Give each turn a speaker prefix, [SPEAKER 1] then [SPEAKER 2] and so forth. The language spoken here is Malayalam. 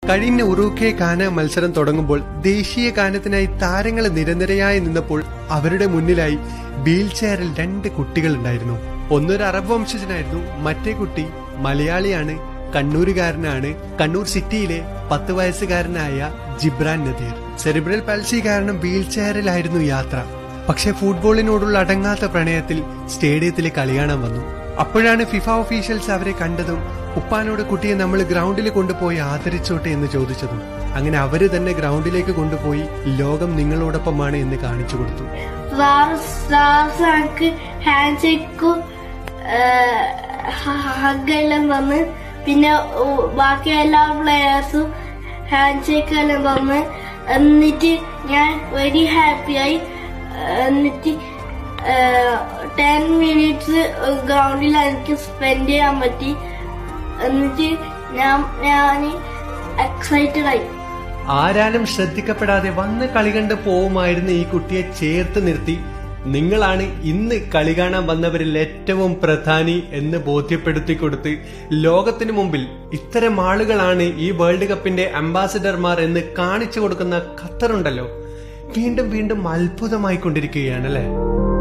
[SPEAKER 1] കഴിഞ്ഞ ഉറൂക്കെ ഗാന മത്സരം തുടങ്ങുമ്പോൾ ദേശീയ ഗാനത്തിനായി താരങ്ങൾ നിരനിരയായി നിന്നപ്പോൾ അവരുടെ മുന്നിലായി വീൽ ചെയറിൽ രണ്ട് കുട്ടികൾ ഉണ്ടായിരുന്നു ഒന്നൊരു അറബ് വംശജനായിരുന്നു മറ്റേ കുട്ടി മലയാളിയാണ് കണ്ണൂരുകാരനാണ് കണ്ണൂർ സിറ്റിയിലെ പത്ത് വയസ്സുകാരനായ ജിബ്രാൻ നദീർ സെറിബ്രൽ പൽസി കാരണം വീൽ ചെയറിലായിരുന്നു യാത്ര പക്ഷെ ഫുട്ബോളിനോടുള്ള അടങ്ങാത്ത പ്രണയത്തിൽ സ്റ്റേഡിയത്തിലെ കളി കാണാൻ വന്നു അപ്പോഴാണ് ഫിഫ ഒഫീഷ്യൽസ് അവരെ കണ്ടതും ഉപ്പാനോട് കുട്ടിയെ നമ്മൾ ഗ്രൗണ്ടിൽ കൊണ്ടുപോയി ആദരിച്ചോട്ടെ എന്ന് ചോദിച്ചതും അങ്ങനെ അവര് തന്നെ ഗ്രൗണ്ടിലേക്ക് കൊണ്ടുപോയി ലോകം നിങ്ങളോടൊപ്പമാണ് എന്ന് കാണിച്ചു കൊടുത്തു
[SPEAKER 2] ഫ്രാൻസ് എനിക്ക് ഹാൻഡ് ഷേക്കും ഹഗ്ഗെല്ലാം തന്ന് പിന്നെ ഉ- ബാക്കി എല്ലാ പ്ലെയേഴ്സും ഹാൻഡ് ഷേക്ക് എല്ലാം തന്ന് എന്നിട്ട് ഞാൻ വെരി ഹാപ്പിയായി എന്നിട്ട് ടെൻ മിനിറ്റ്സ് ഗ്രൗണ്ടിൽ എനിക്ക് സ്പെൻഡ് ചെയ്യാൻ പറ്റി എന്നിട്ട് ഞാൻ ഞാൻ എക്സൈറ്റഡ് ആയി
[SPEAKER 1] ആരാലും ശ്രദ്ധിക്കപ്പെടാതെ വന്ന് കളി കണ്ട് പോവുമായിരുന്ന ഈ കുട്ടിയെ ചേർത്ത് നിർത്തി നിങ്ങളാണ് ഇന്ന് കളി കാണാൻ വന്നവരിൽ ഏറ്റവും പ്രധാനി എന്ന് ബോധ്യപ്പെടുത്തി കൊടുത്ത് ലോകത്തിനു മുമ്പിൽ ഇത്തരം ആളുകളാണ് ഈ വേൾഡ് കപ്പിന്റെ അംബാസിഡർമാർ എന്ന് കാണിച്ചു കൊടുക്കുന്ന ഖത്തറുണ്ടല്ലോ വീണ്ടും വീണ്ടും അത്ഭുതമായി കൊണ്ടിരിക്കുകയാണല്ലേ